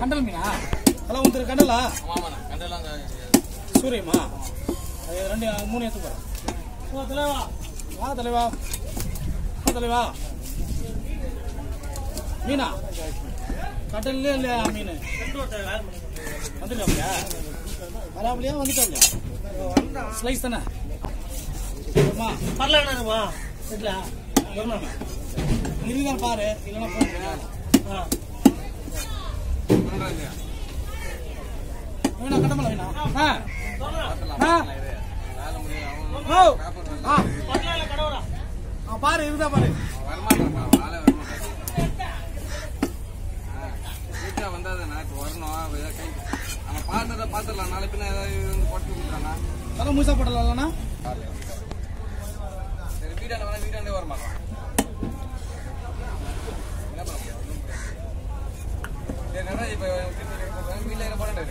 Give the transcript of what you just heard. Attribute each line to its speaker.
Speaker 1: கண்டல் மீனா அதெல்லாம் ஒருத்தர் கண்டலா
Speaker 2: ஆமாண்ணா கண்டெல்லாம்
Speaker 1: சூரியமா அது ரெண்டு மூணு எடுத்து போகிறேன் ஓ தலைவா வா தலைவா வா தலைவா மீனா கடல்லே இல்லையா மீன் வந்துருக்காப்லையா வராப்லையா வந்துட்டாப்லையா ஸ்லைஸ் தானே அம்மா
Speaker 3: பரலானதுமா இல்ல
Speaker 1: வரணும் இருந்தால் பாரு இல்லைன்னா போன் வேணா கடமலை வேணா ஆ ஆ
Speaker 2: வேலை முடியும்
Speaker 1: ஓ ஆ
Speaker 3: பரலான கடவுளா
Speaker 1: ஆ, பாரு இருந்தா பாரு
Speaker 2: வரமாட்டான்ப்பா வேலை வரமாட்டான் வீட்டில் வந்தாதாண்ணா இப்போ வரணும் ஏதாவது கை அவன் பார்த்ததை பார்த்துடலாம் நாளை பின்ன ஏதாவது வந்து போட்டு கொடுக்குறானா
Speaker 1: தலை முழுசா போடலாம்லண்ணா
Speaker 2: சரி வீட்டாண்ட வேணா வீட்டாண்டே வர மாட்டான் என்ன பண்ண முடியும் ஒண்ணும் முடியாது. சரி நடராஜ் இப்போ வீட்டில் என்ன போறேன்